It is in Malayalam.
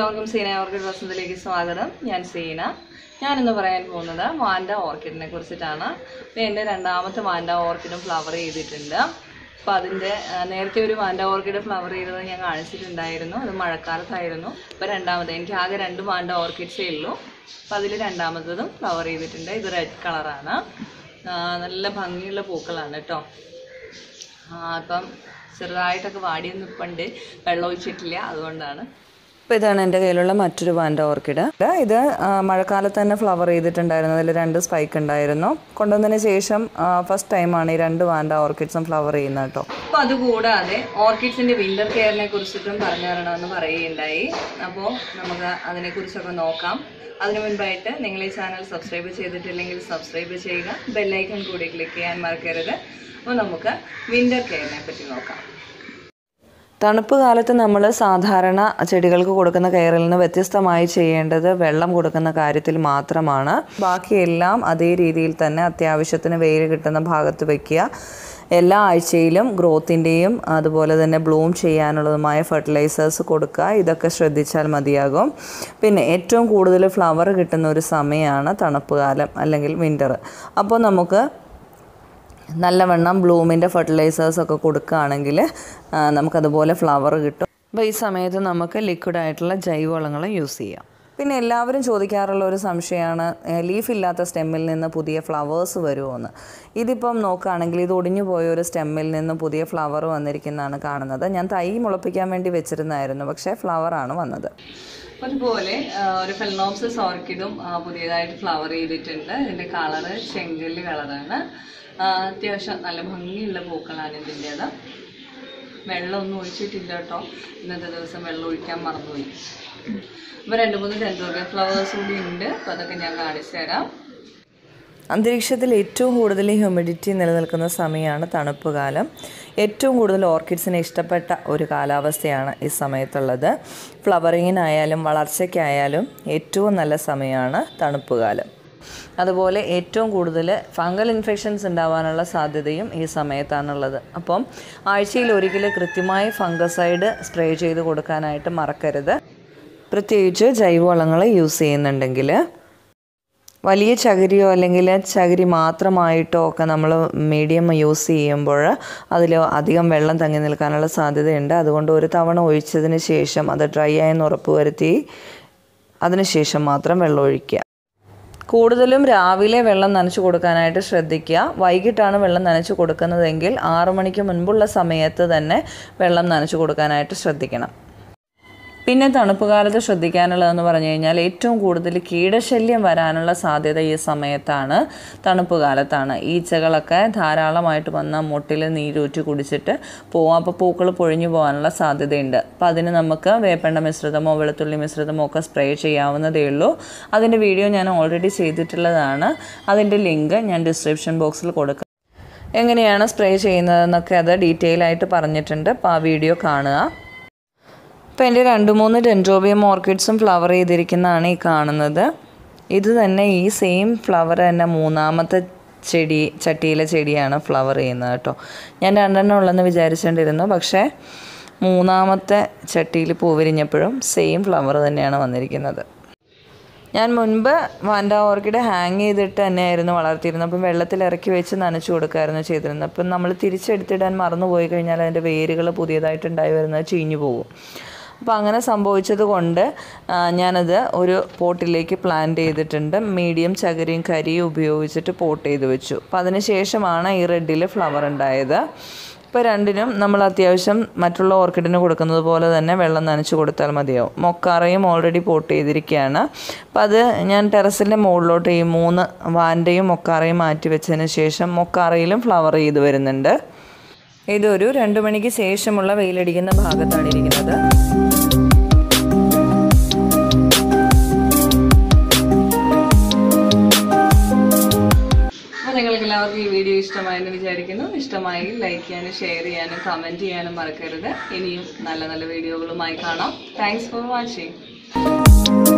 എല്ലാവർക്കും സീന ഓർക്കിഡ് വസന്തത്തിലേക്ക് സ്വാഗതം ഞാൻ സീന ഞാനിന്ന് പറയാൻ പോകുന്നത് വാൻഡ ഓർക്കിഡിനെ കുറിച്ചിട്ടാണ് ഇപ്പം എൻ്റെ രണ്ടാമത്തെ വാൻഡ ഓർക്കിഡും ഫ്ലവർ ചെയ്തിട്ടുണ്ട് അപ്പം അതിൻ്റെ ആ, നേരത്തെ ഒരു വാൻഡ ഓർക്കിഡ് ഫ്ലവർ ചെയ്തത് ഞാൻ കാണിച്ചിട്ടുണ്ടായിരുന്നു അത് മഴക്കാലത്തായിരുന്നു ഇപ്പം രണ്ടാമത് എനിക്ക് ആകെ രണ്ട് വാൻഡ ഓർക്കിഡ്സേ ഉള്ളൂ അപ്പം അതിൽ രണ്ടാമത്തതും ഫ്ലവർ ചെയ്തിട്ടുണ്ട് ഇത് റെഡ് കളറാണ് നല്ല ഭംഗിയുള്ള പൂക്കളാണ് കേട്ടോ ആ, അപ്പം ചെറുതായിട്ടൊക്കെ വാടി നിൽപ്പുണ്ട് വെള്ളം ഒഴിച്ചിട്ടില്ല അതുകൊണ്ടാണ് അപ്പോൾ ഇതാണ് എൻ്റെ കയ്യിലുള്ള മറ്റൊരു വാൻഡ ഓർക്കിഡ് ഇത് ആ, മഴക്കാലത്ത് തന്നെ ഫ്ലവർ ചെയ്തിട്ടുണ്ടായിരുന്നു അതിൽ രണ്ട് സ്പൈക്ക് ഉണ്ടായിരുന്നു കൊണ്ടുവന്നതിന് ശേഷം ഫസ്റ്റ് ടൈമാണ് ഈ രണ്ട് വാൻഡ ഓർക്കിഡ്സും ഫ്ലവർ ചെയ്യുന്നത് കേട്ടോ അപ്പോൾ അതുകൂടാതെ ഓർക്കിഡ്സിന്റെ വിന്റർ കെയറിനെ കുറിച്ചിട്ടും പറഞ്ഞു തരണമെന്ന് പറയുകയുണ്ടായി അപ്പോൾ നമുക്ക് അതിനെക്കുറിച്ചൊക്കെ നോക്കാം അതിനു മുൻപായിട്ട് നിങ്ങൾ ഈ ചാനൽ സബ്സ്ക്രൈബ് ചെയ്തിട്ടില്ലെങ്കിൽ സബ്സ്ക്രൈബ് ചെയ്യുക ബെല്ലൈക്കൺ കൂടി ക്ലിക്ക് ചെയ്യാൻ മറക്കരുത് അപ്പോൾ നമുക്ക് വിന്റർ കെയറിനെ പറ്റി നോക്കാം തണുപ്പ് കാലത്ത് നമ്മൾ സാധാരണ ചെടികൾക്ക് കൊടുക്കുന്ന കെയറിൽ നിന്ന് വ്യത്യസ്തമായി ചെയ്യേണ്ടത് വെള്ളം കൊടുക്കുന്ന കാര്യത്തിൽ മാത്രമാണ് ബാക്കിയെല്ലാം അതേ രീതിയിൽ തന്നെ അത്യാവശ്യത്തിന് വെയിൽ കിട്ടുന്ന ഭാഗത്ത് വയ്ക്കുക എല്ലാ ആഴ്ചയിലും ഗ്രോത്തിൻ്റെയും അതുപോലെ തന്നെ ബ്ലൂം ചെയ്യാനുള്ളതുമായ ഫെർട്ടിലൈസേഴ്സ് കൊടുക്കുക ഇതൊക്കെ ശ്രദ്ധിച്ചാൽ മതിയാകും പിന്നെ ഏറ്റവും കൂടുതൽ ഫ്ലവർ കിട്ടുന്ന ഒരു സമയമാണ് തണുപ്പ് കാലം അല്ലെങ്കിൽ വിൻ്റർ അപ്പോൾ നമുക്ക് നല്ലവണ്ണം ബ്ലൂമിൻ്റെ ഫെർട്ടിലൈസേഴ്സ് ഒക്കെ കൊടുക്കുകയാണെങ്കിൽ ആ, നമുക്കതുപോലെ ഫ്ലവർ കിട്ടും അപ്പോൾ ഈ സമയത്ത് നമുക്ക് ലിക്വിഡ് ആയിട്ടുള്ള ജൈവവളങ്ങൾ യൂസ് ചെയ്യാം പിന്നെ എല്ലാവരും ചോദിക്കാറുള്ള ഒരു സംശയമാണ് ലീഫ് ഇല്ലാത്ത സ്റ്റെമ്മിൽ നിന്ന് പുതിയ ഫ്ലവേഴ്സ് വരുമോ എന്ന് ഇതിപ്പം നോക്കുകയാണെങ്കിൽ ഇത് ഒടിഞ്ഞു പോയ ഒരു സ്റ്റെമ്മിൽ നിന്ന് പുതിയ ഫ്ലവർ വന്നിരിക്കുന്നതാണ് കാണുന്നത് ഞാൻ തൈ മുളപ്പിക്കാൻ വേണ്ടി വെച്ചിരുന്നായിരുന്നു പക്ഷേ ഫ്ലവറാണ് വന്നത് അതുപോലെ ആ, ഒരു ഫെലനോപ്സിസ് ഓർക്കിഡും ആ, പുതിയതായിട്ട് ഫ്ലവർ ചെയ്തിട്ടുണ്ട് ഇതിന്റെ കളറ് ചെങ്കല്ല് കളറാണ് അത്യാവശ്യം നല്ല ഭംഗിയുള്ള പൂക്കളാണ് ഇതിൻ്റെത് വെള്ളമൊന്നും ഒഴിച്ചിട്ടില്ല കേട്ടോ ഇന്നത്തെ ദിവസം വെള്ളം ഒഴിക്കാൻ മറന്നുപോയി അപ്പോൾ രണ്ട് മൂന്ന് ടെൻഡോറിയ ഫ്ലവേഴ്സ് കൂടി ഉണ്ട് അപ്പോൾ അതൊക്കെ ഞാൻ കാണിച്ചു തരാം അന്തരീക്ഷത്തിൽ ഏറ്റവും കൂടുതൽ ഹ്യൂമിഡിറ്റി നിലനിൽക്കുന്ന സമയമാണ് തണുപ്പ് കാലം ഏറ്റവും കൂടുതൽ ഓർക്കിഡ്സിന് ഇഷ്ടപ്പെട്ട ഒരു കാലാവസ്ഥയാണ് ഈ സമയത്തുള്ളത് ഫ്ലവറിങ്ങിനായാലും വളർച്ചയ്ക്കായാലും ഏറ്റവും നല്ല സമയമാണ് തണുപ്പ് കാലം അതുപോലെ ഏറ്റവും കൂടുതൽ ഫംഗൽ ഇൻഫെക്ഷൻസ് ഉണ്ടാവാനുള്ള സാധ്യതയും ഈ സമയത്താണുള്ളത് അപ്പം ആഴ്ചയിൽ ഒരിക്കൽ കൃത്യമായി ഫംഗസൈഡ് സ്പ്രേ ചെയ്ത് കൊടുക്കാനായിട്ട് മറക്കരുത് പ്രത്യേകിച്ച് ജൈവവളങ്ങൾ യൂസ് ചെയ്യുന്നുണ്ടെങ്കിൽ വലിയ ചകിരിയോ അല്ലെങ്കിൽ ചകിരി മാത്രമായിട്ടോ ഒക്കെ നമ്മൾ മീഡിയം യൂസ് ചെയ്യുമ്പോൾ അതിൽ അധികം വെള്ളം തങ്ങി നിൽക്കാനുള്ള സാധ്യതയുണ്ട് അതുകൊണ്ട് ഒരു തവണ ഒഴിച്ചതിന് ശേഷം അത് ഡ്രൈ ആയെന്ന് ഉറപ്പ് വരുത്തി അതിനുശേഷം മാത്രം വെള്ളം ഒഴിക്കുക കൂടുതലും രാവിലെ വെള്ളം നനച്ചു കൊടുക്കാനായിട്ട് ശ്രദ്ധിക്കുക വൈകിട്ടാണ് വെള്ളം നനച്ചു കൊടുക്കുന്നതെങ്കിൽ ആറു മണിക്ക് മുൻപുള്ള സമയത്ത് തന്നെ വെള്ളം നനച്ചു കൊടുക്കാനായിട്ട് ശ്രദ്ധിക്കണം പിന്നെ തണുപ്പ് കാലത്ത് ശ്രദ്ധിക്കാനുള്ളതെന്ന് പറഞ്ഞു കഴിഞ്ഞാൽ ഏറ്റവും കൂടുതൽ കീടശല്യം വരാനുള്ള സാധ്യത ഈ സമയത്താണ് തണുപ്പ് കാലത്താണ് ഈച്ചകളൊക്കെ ധാരാളമായിട്ട് വന്ന മുട്ടിൽ നീരൂറ്റി കുടിച്ചിട്ട് പോവും അപ്പോൾ പൂക്കൾ പൊഴിഞ്ഞു പോകാനുള്ള സാധ്യതയുണ്ട് അപ്പോൾ അതിന് നമുക്ക് വേപ്പെണ്ണ മിശ്രിതമോ വെളുത്തുള്ളി മിശ്രിതമോ ഒക്കെ സ്പ്രേ ചെയ്യാവുന്നതേ ഉള്ളൂ അതിൻ്റെ വീഡിയോ ഞാൻ ഓൾറെഡി ചെയ്തിട്ടുള്ളതാണ് അതിൻ്റെ ലിങ്ക് ഞാൻ ഡിസ്ക്രിപ്ഷൻ ബോക്സിൽ കൊടുക്കാം എങ്ങനെയാണ് സ്പ്രേ ചെയ്യുന്നതെന്നൊക്കെ അത് ഡീറ്റെയിൽ ആയിട്ട് പറഞ്ഞിട്ടുണ്ട് അപ്പോൾ ആ വീഡിയോ കാണുക അപ്പോൾ എൻ്റെ രണ്ട് മൂന്ന് ഡെൻഡ്രോബിയം ഓർക്കിഡ്സും ഫ്ലവർ ചെയ്തിരിക്കുന്നതാണ് ഈ കാണുന്നത് ഇത് തന്നെ ഈ സെയിം ഫ്ലവർ തന്നെ മൂന്നാമത്തെ ചെടി ചട്ടിയിലെ ചെടിയാണ് ഫ്ലവർ ചെയ്യുന്നത് കേട്ടോ ഞാൻ രണ്ടെണ്ണം ഉള്ളെന്ന് വിചാരിച്ചുകൊണ്ടിരുന്നു പക്ഷേ മൂന്നാമത്തെ ചട്ടിയിൽ പൂവിരിഞ്ഞപ്പോഴും സെയിം ഫ്ലവർ തന്നെയാണ് വന്നിരിക്കുന്നത് ഞാൻ മുൻപ് വാൻഡ ഓർക്കിഡ് ഹാങ് ചെയ്തിട്ട് തന്നെയായിരുന്നു വളർത്തിയിരുന്നത് അപ്പം വെള്ളത്തിൽ ഇറക്കി വെച്ച് നനച്ചു കൊടുക്കായിരുന്നു ചെയ്തിരുന്നത് അപ്പം നമ്മൾ തിരിച്ചെടുത്തിടാൻ മറന്നു പോയി കഴിഞ്ഞാൽ അതിൻ്റെ വേരുകൾ പുതിയതായിട്ടുണ്ടായി വരുന്നത് ചീഞ്ഞു പോകും അപ്പോൾ അങ്ങനെ സംഭവിച്ചത് കൊണ്ട് ആ, ഞാനത് ഒരു പോട്ടിലേക്ക് പ്ലാന്റ് ചെയ്തിട്ടുണ്ട് മീഡിയം ചകരിയും കരിയും ഉപയോഗിച്ചിട്ട് പോട്ട് ചെയ്ത് വെച്ചു അപ്പോൾ അതിന് ശേഷമാണ് ഈ റെഡിൽ ഫ്ലവർ ഉണ്ടായത് ഇപ്പോൾ രണ്ടിനും നമ്മൾ അത്യാവശ്യം മറ്റുള്ള ഓർക്കിഡിന് കൊടുക്കുന്നത് പോലെ തന്നെ വെള്ളം നനച്ച് കൊടുത്താൽ മതിയാവും മൊക്കാറയും ഓൾറെഡി പോട്ട് ചെയ്തിരിക്കുകയാണ് അപ്പം അത് ഞാൻ ടെറസിൻ്റെ മുകളിലോട്ട് ഈ മൂന്ന് വാൻ്റെയും മൊക്കാറയും മാറ്റി വെച്ചതിന് ശേഷം മൊക്കാറയിലും ഫ്ലവർ ചെയ്ത് വരുന്നുണ്ട് ഇതൊരു രണ്ട് മണിക്ക് ശേഷമുള്ള വെയിലടിക്കുന്ന ഭാഗത്താണ് ഇരിക്കുന്നത് അപ്പോൾ നിങ്ങൾക്ക് എല്ലാവർക്കും ഈ വീഡിയോ ഇഷ്ടമായെന്ന് വിചാരിക്കുന്നു ഇഷ്ടമായി ലൈക്ക് ചെയ്യാനും ഷെയർ ചെയ്യാനും കമൻറ്റ് ചെയ്യാനും മറക്കരുത് ഇനിയും നല്ല നല്ല വീഡിയോകളുമായി കാണാം താങ്ക്സ് ഫോർ വാച്ചിങ്